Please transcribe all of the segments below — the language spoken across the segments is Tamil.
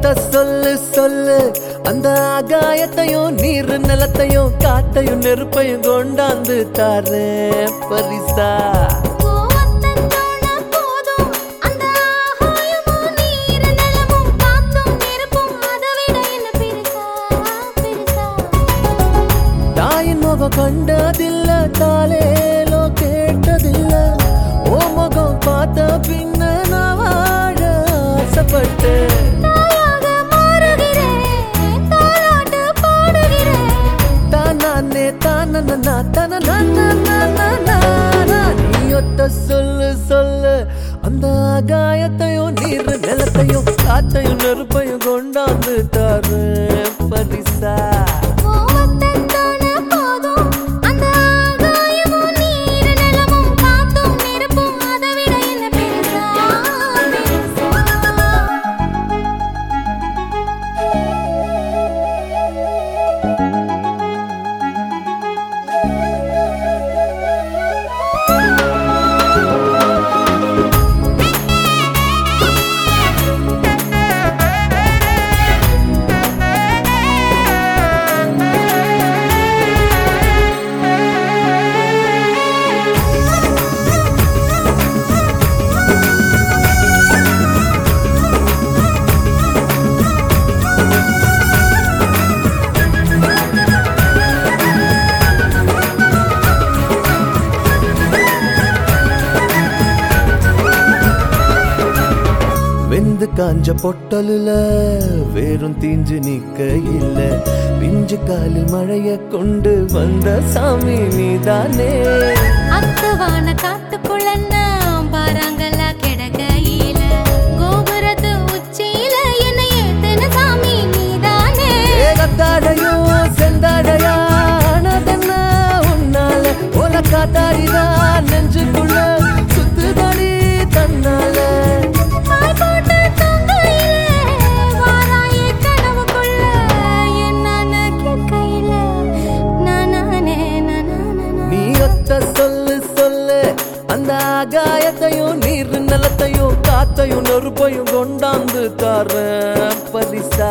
ஒத்த சொல்லு சொல்லு அந்த ஆகாயத்தையும் நீர் நிலத்தையும் காத்தையும் நெருப்பையும் கொண்டாந்து தாரேன் பரிசா கோவத்தந்தோண போதும் அந்த ஆகாயமும் நீர் நிலமும் காத்தும் நெருப்பும் அதை விட என்ன பெருசா பெருசா தாயின் முகம் கண்டதில்ல தாலேலோ கேட்டதில்ல ஓ முகம் பார்த்த பின்ன நான் வாழ ஆசைப்பட்டேன் தாயாக மாறுகிறேன் தாலாட்டு பாடுகிறேன் தானே தானனா தானனா நீ ஒத்த சொல்லு சொல்லு அந்த ஆகாயத்தையும் நீர் நிலத்தையும் காத்தையும் நெருப்பையும் கொண்டாந்து தாரு பரிசா கோவத்தந்தோண போதும் அந்த ஆகாயமும் நீர் நிலமும் காத்தும் நெருப்பும் அதை விட என்ன பெருசா பெருசா வெந்து காஞ்ச பொட்டலுல வேறும் தீஞ்சு நிக்க இல்ல பிஞ்சு காலில் மழைய கொண்டு வந்த சாமி நீதானே அத்துவான காட்டுக்குள்ள பாறாங்கல்லா கிடக்கையில கோபுரத்து உச்சியில என்னை ஏத்தன சாமி நீதானே ஏகத்தாடையும் செந்தாடையானதென்ன உன்னால ஓல காத்தாடிதான் நெஞ்சுக்குள்ள சுத்துதடி தன்னால பாய் போட்டு தூங்கையில வாராயே கனவுக்குள்ள என்னன்னு கேட்கையில நானானே நானானே நீ ஒத்த சொல்லு சொல்லு அந்த ஆகாயத்தையும் நீர் நிலத்தையும் காத்தையும் நெருப்பையும் கொண்டாந்து தார பரிசா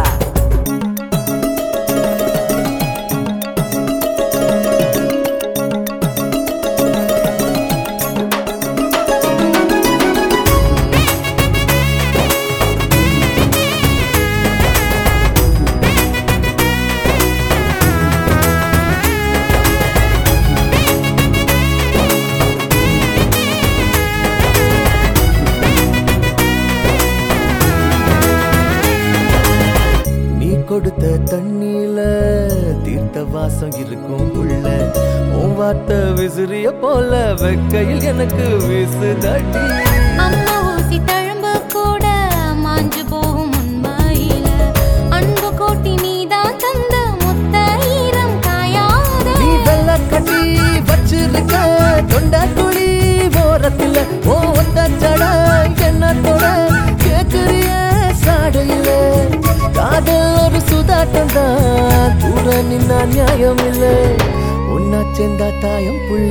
நீ கொடுத்த தண்ணியில தீர்த்த வாசம் இருக்கும் உள்ள உன் வார்த்தை விசிறிய போல வெக்கையில் எனக்கு வீசுதடி அம்மா ஊசி தழும்பு கூட மாஞ்சு போகும் உண்மையில அன்பு கோட்டி நீதான் தந்த முத்த ஈரம் காயாத நீ வெள்ள கட்டி வச்சிருக்க தொண்ட குழி ஓரத்துல ஓ ஒத்த ஜட என்னத்தோட கேக்குறிய சாடையில காதல் ஒரு சுதாட்டம் தான் தூர நின்னா நியாயம் இல்ல ஒன்னா சேர்ந்தா தாயம் புள்ள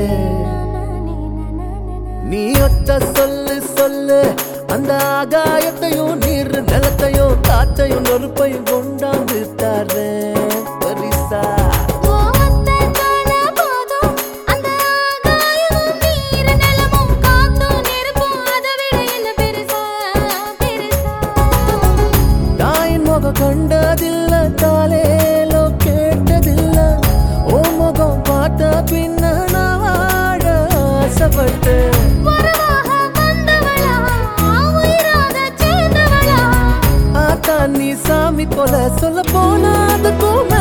நீ ஒத்த சொல்லு சொல்லு அந்த ஆகாயத்தையும் நீர் நிலத்தையும் காத்தையும் நெருப்பையும் கொண்டாந்து தரேன் பரிசா கோவத்த காண போதும் அந்த ஆகாயமும் நீர் நிலமும் காத்தும் நெருப்பும் அதை விட என்ன பெருசா பெருசா தாயின் முகம் கண்டதில்ல தாலேலோ கேட்டதில்ல ஓ முகம் பார்த்த பின்ன நான் வாழ ஆசைப்பட்டேன் உறவாக வந்தவளா உயிராக சேர்ந்தவளா ஆத்தா நீ சாமி போல சொல்ல போனா அதுக்கும்